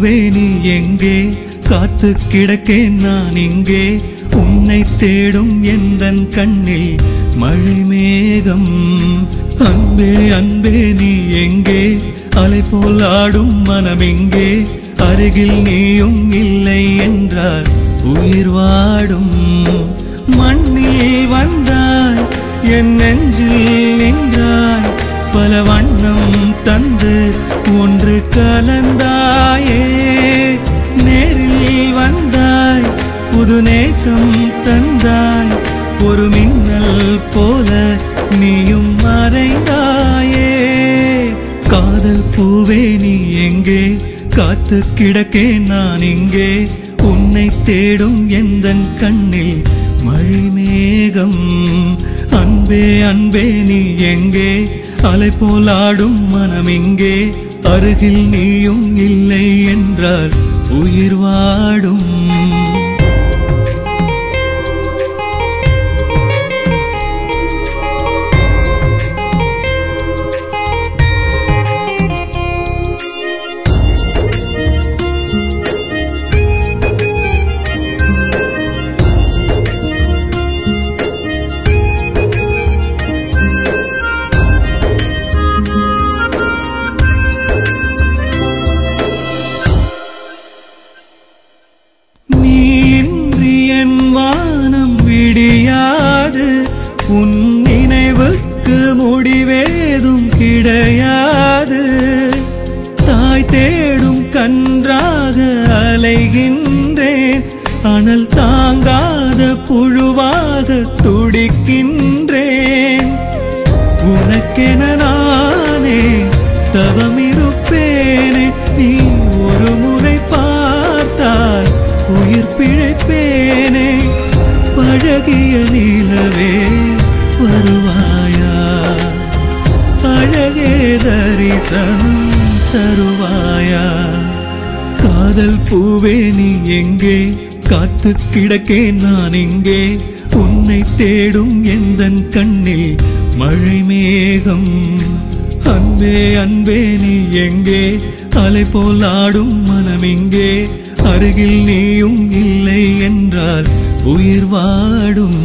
பூவே நீ எங்கே காத்து கிடக்கேன் நான் இங்கே உன்னை தேடும் எந்தன் கண்ணில் மழை மேகம் அன்பே அன்பே நீ எங்கே அலை போல் ஆடும் மனம் எங்கே அருகில் நீயும் இல்லை என்றால் உயிர் வாடும் மண்ணில் வந்தாய் என் நெஞ்சில் நின்றாய் பல வண்ணம் தந்து ஒன்று கலந்தாயே நேரில் வந்தாய் புது நேசம் தந்தாய் ஒரு மின்னல் போல நீயும் மறைந்தாயே காதல் பூவே நீ எங்கே காத்து கிடக்கேன் நான் இங்கே உன்னை தேடும் எந்தன் கண்ணில் மழை மேகம் அன்பே அன்பே நீ எங்கே அலை போல் ஆடும் மனம் இங்கே அருகில் நீயும் இல்லை என்றால் உயிர் வாடும் நீ இன்றி என் வானம் விடியாது உன் நினைவுக்கு முடிவேதும் கிடையாது தாய் தேடும் கன்றாக அலைகின்றேன் அனல் தாங்காத புழுவாக துடிக்கின்றேன் உனக்கென நானே தவமிருப்பேனே நீ ஒரு முறை பார்த்தால் உயிர் பிழைப்பேனே பழகிய நிலவே வருவாயா அழகே தரிசனம் தருவாயா காதல் பூவே நீ எங்கே காத்து கிடக்கேன் நான் இங்கே உன்னை தேடும் எந்தன் கண்ணில் மழை மேகம் அன்பே அன்பே நீ எங்கே அலை போல் ஆடும் மனம் இங்கே அருகில் நீயும் இல்லை என்றால் உயிர் வாடும்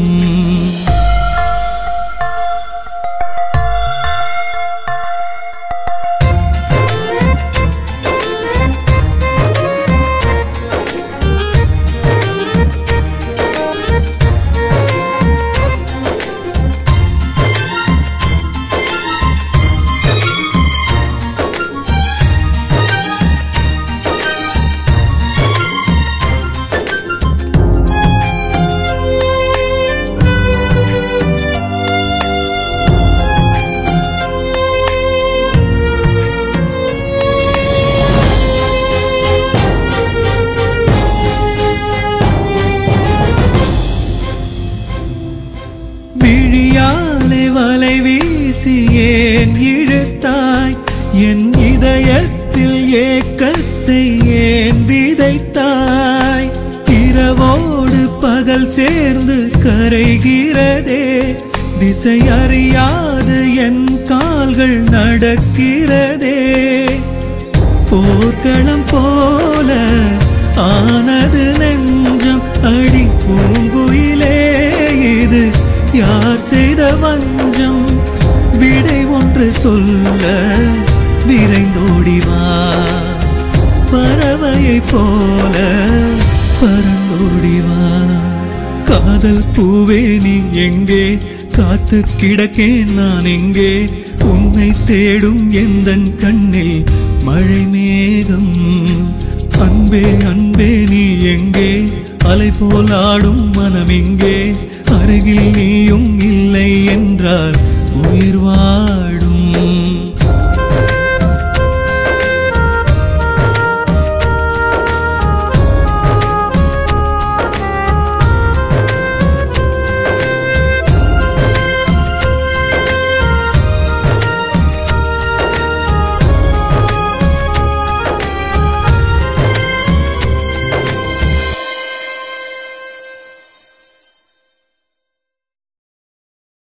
விழியாலே வலை வீசி ஏன் இழுத்தாய் என் இதயத்தில் ஏக்கத்தை ஏன் விதைத்தாய் இரவோடு பகல் சேர்ந்து கரைகிறதே திசை அறியாது என் கால்கள் நடக்கிறதே போர்க்களம் போல ஆனது நெஞ்சம் அடி பூங்குயிலே இது யார் செய்த வஞ்சம் விடை ஒன்று சொல்ல விரைந்தோடி வா பறவையை போல பறந்தோடி வா காதல் பூவே நீ எங்கே காத்து கிடக்கேன் நான் எங்கே உன்னை தேடும் எந்தன் கண்ணில் மழை மேகம் அன்பே அன்பே நீ எங்கே அலை போல் ஆடும் மனம் எங்கே அருகில் நீயும் இல்லை என்றால் உயிர் வா